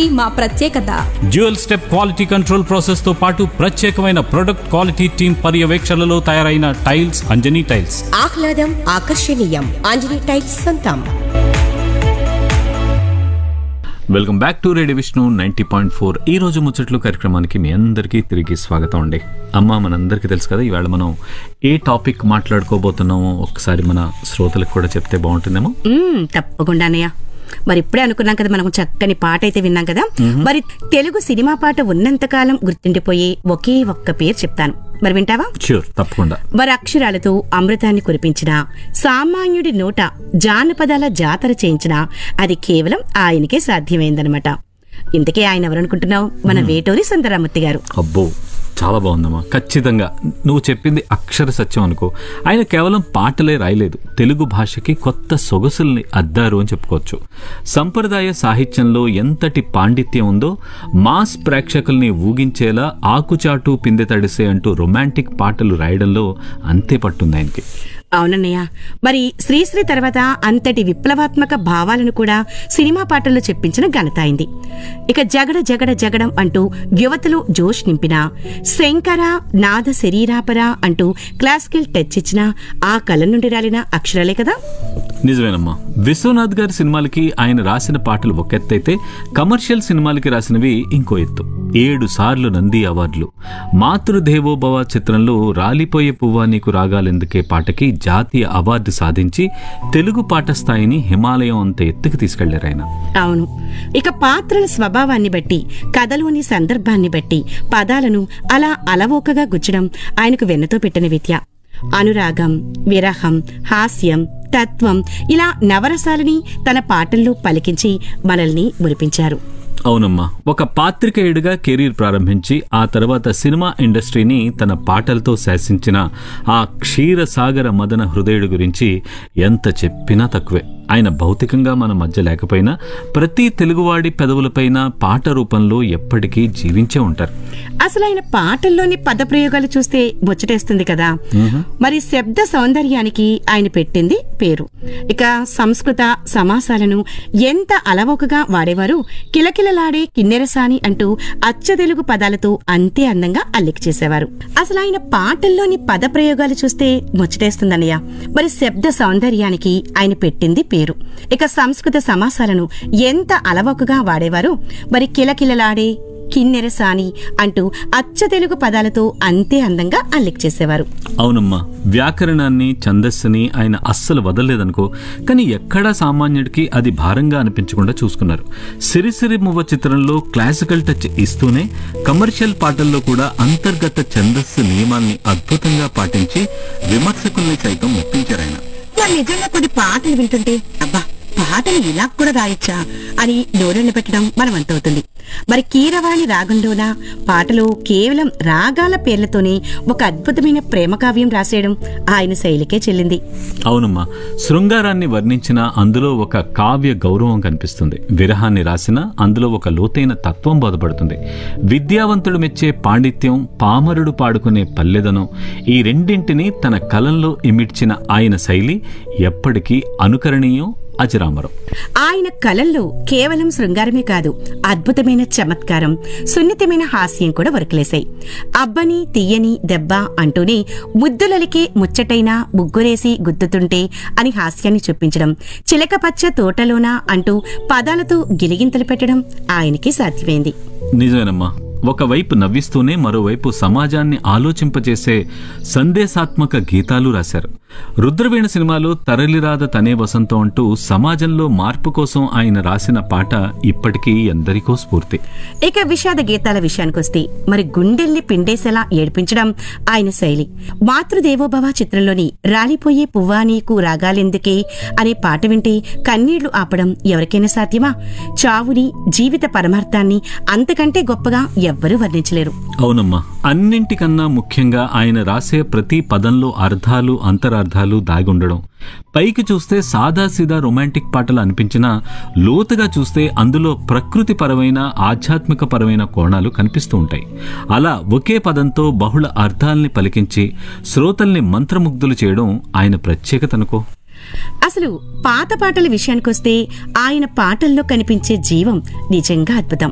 మా ప్రత్యేకత dual step quality control process తో పాటు ప్రత్యేకమైన ప్రొడక్ట్ క్వాలిటీ టీమ్ పర్యవేక్షణలో తయారైన టైల్స్ అంజనీ టైల్స్ ఆహ్లాదం ఆకర్షణీయం ఆంజనేయ టైల్స్ సొంతం welcome back to radio Vishnu ninety point four ఈ రోజు ముచ్చట్లు కార్యక్రమానికి మీ అందరికీ తిరిగి స్వాగతం అండి అమ్మ మనందరికీ తెలుసు కదా ఈవేళ మనం ఏ టాపిక్ మాట్లాడుకోబోతున్నామో ఒకసారి మన శ్రోతలకు కూడా చెప్తే బాగుంటుందేమో మ్మ్, తప్పకుండా అన్నయ్య మరి ఇప్పుడే అనుకున్నాం కదా మనం చక్కని పాట అయితే విన్నాం కదా మరి తెలుగు సినిమా పాట ఉన్నంతకాలం గుర్తుండిపోయే ఒకే ఒక్క పేరు చెప్తాను మరి వింటావా ష్యూర్ తప్పకుండా మరి అక్షరాలతో అమృతాన్ని కురిపించిన సామాన్యుడి నోట జానపదాల జాతర చేయించిన అది కేవలం ఆయనకే సాధ్యమైందనమాట ఇంతకే ఆయన ఎవరనుకుంటున్నావు మన వేటూరి సుందరామూర్తి గారు అబ్బో చాలా బాగుందమ్మా ఖచ్చితంగా నువ్వు చెప్పింది అక్షర సత్యం అనుకో ఆయన కేవలం పాటలే రాయలేదు తెలుగు భాషకి కొత్త సొగసుల్ని అద్దారు అని చెప్పుకోవచ్చు సంప్రదాయ సాహిత్యంలో ఎంతటి పాండిత్యం ఉందో మాస్ ప్రేక్షకుల్ని ఊగించేలా ఆకుచాటు పిందె తడిసే అంటూ రొమాంటిక్ పాటలు రాయడంలో అంతే పట్టుంది ఆయనకి అవునన్నయ్య మరి శ్రీశ్రీ తర్వాత అంతటి విప్లవాత్మక భావాలను కూడా సినిమా పాటల్లో చెప్పించిన ఘనత అయింది ఇక జగడ జగడ జగడం అంటూ యువతలో జోష్ నింపిన శంకర నాద శరీరాపర అంటూ క్లాసికల్ టచ్ ఇచ్చిన ఆ కళ నుండి రాలిన అక్షరాలే కదా నిజమేనమ్మా విశ్వనాథ్ గారి సినిమాలకి ఆయన రాసిన పాటలు ఒక ఎత్తు అయితే కమర్షియల్ సినిమాలకి రాసినవి ఇంకో ఎత్తు ఏడు సార్లు నంది అవార్డులు మాతృదేవోభవ చిత్రంలో రాలిపోయే పువ్వా నీకు రాగాలెందుకే పాటకి జాతీయ అవార్డు సాధించి తెలుగు పాట స్థాయిని హిమాలయం అంత ఎత్తుకు తీసుకెళ్లారు ఆయన అవును ఇక పాత్రల స్వభావాన్ని బట్టి కథలోని సందర్భాన్ని బట్టి పదాలను అలా అలవోకగా గుచ్చడం ఆయనకు వెన్నతో పెట్టిన విద్య అనురాగం విరహం హాస్యం తత్వం ఇలా నవరసాలని తన పాటల్లో పలికించి మనల్ని మురిపించారు అవునమ్మా ఒక పాత్రికేయుడిగా కెరీర్ ప్రారంభించి ఆ తర్వాత సినిమా ఇండస్ట్రీని తన పాటలతో శాసించిన ఆ క్షీరసాగర మదన హృదయుడి గురించి ఎంత చెప్పినా తక్కువే ఆయన భౌతికంగా మన మధ్య లేకపోయినా ప్రతి తెలుగువాడి పెదవులపైన పాట రూపంలో ఎప్పటికీ జీవించే ఉంటారు అసలు ఆయన పాటల్లోని పదప్రయోగాలు చూస్తే ముచ్చటేస్తుంది కదా మరి శబ్ద సౌందర్యానికి ఆయన పెట్టింది పేరు ఇక సంస్కృత సమాసాలను ఎంత అలవోకగా వాడేవారు కిలకిలలాడే కిన్నెరసాని అంటూ అచ్చ తెలుగు పదాలతో అంతే అందంగా అల్లిక చేసేవారు అసలు ఆయన పాటల్లోని పదప్రయోగాలు చూస్తే ముచ్చటేస్తుందన్నయ్య మరి శబ్ద సౌందర్యానికి ఆయన పెట్టింది పేరు ఇక సంస్కృత సమాసాలను ఎంత అలవోకగా వాడేవారు మరి కిలకిలలాడే కిన్నెరసాని అంటూ అచ్చ తెలుగు పదాలతో అంతే అందంగా అల్లిక చేసేవారు అవునమ్మా వ్యాకరణాన్ని ఛందస్సుని ఆయన అస్సలు వదలలేదనుకో కానీ ఎక్కడా సామాన్యుడికి అది భారంగా అనిపించకుండా చూసుకున్నారు సిరిసిరి మువ్వ చిత్రంలో క్లాసికల్ టచ్ ఇస్తూనే కమర్షియల్ పాటల్లో కూడా అంతర్గత ఛందస్సు నియమాల్ని అద్భుతంగా పాటించి విమర్శకుల్ని సైతం మెప్పించారు ఆయన మరి నిజంగా కొన్ని పాటలు వింటుంటే అబ్బా పాటలు ఇలా కూడా రాయొచ్చా అని నోరెళ్ళ పెట్టడం మనం అంతవుతుంది మరి కీరవాణి రాగంలోన పాటలు కేవలం రాగాల పేర్లతోనే ఒక అద్భుతమైన ప్రేమ కావ్యం రాసేయడం ఆయన శైలికే చెల్లింది అవునమ్మా శృంగారాన్ని వర్ణించిన అందులో ఒక కావ్య గౌరవం కనిపిస్తుంది విరహాన్ని రాసిన అందులో ఒక లోతైన తత్వం బోధపడుతుంది విద్యావంతుడు మెచ్చే పాండిత్యం పామరుడు పాడుకునే పల్లెదనం ఈ రెండింటినీ తన కలంలో ఇమిడ్చిన ఆయన శైలి ఎప్పటికీ అనుకరణీయం అజరామరం ఆయన కళల్లో కేవలం శృంగారమే కాదు అద్భుతమైన చమత్కారం సున్నితమైన హాస్యం కూడా వరకలేశాయి అబ్బని తీయని దెబ్బ అంటూనే ముద్దులలికే ముచ్చటైన ముగ్గురేసి గుద్దుతుంటే అని హాస్యాన్ని చూపించడం చిలకపచ్చ తోటలోన అంటూ పదాలతో గిలిగింతలు పెట్టడం ఆయనకి సాధ్యమైంది నిజమేనమ్మా ఒకవైపు నవ్విస్తూనే మరోవైపు సమాజాన్ని ఆలోచింపజేసే సందేశాత్మక గీతాలు రాశారు రుద్రవీణ సినిమాలో తరలిరాద తనే వసంతం అంటూ సమాజంలో మార్పు కోసం ఆయన రాసిన పాట ఇప్పటికీ ఎందరికో స్ఫూర్తి ఇక విషాద గీతాల విషయానికొస్తే మరి గుండెల్ని పిండేసేలా ఏడ్పించడం ఆయన శైలి మాతృదేవోభవ చిత్రంలోని రాలిపోయే పువ్వా నీకు రాగాలెందుకే అనే పాట వింటే కన్నీళ్లు ఆపడం ఎవరికైనా సాధ్యమా చావుని జీవిత పరమార్థాన్ని అంతకంటే గొప్పగా ఎవ్వరూ వర్ణించలేరు అవునమ్మా అన్నింటికన్నా ముఖ్యంగా ఆయన రాసే ప్రతి పదంలో అర్థాలు అంతరార్థాలు దాగి ఉండడం పైకి చూస్తే సాదాసీదా రొమాంటిక్ పాటలు అనిపించినా లోతుగా చూస్తే అందులో ప్రకృతి పరమైన ఆధ్యాత్మిక పరమైన కోణాలు కనిపిస్తూ ఉంటాయి అలా ఒకే పదంతో బహుళ అర్థాల్ని పలికించి శ్రోతల్ని మంత్రముగ్ధులు చేయడం ఆయన ప్రత్యేకతనుకో అసలు పాత పాటల విషయానికొస్తే ఆయన పాటల్లో కనిపించే జీవం నిజంగా అద్భుతం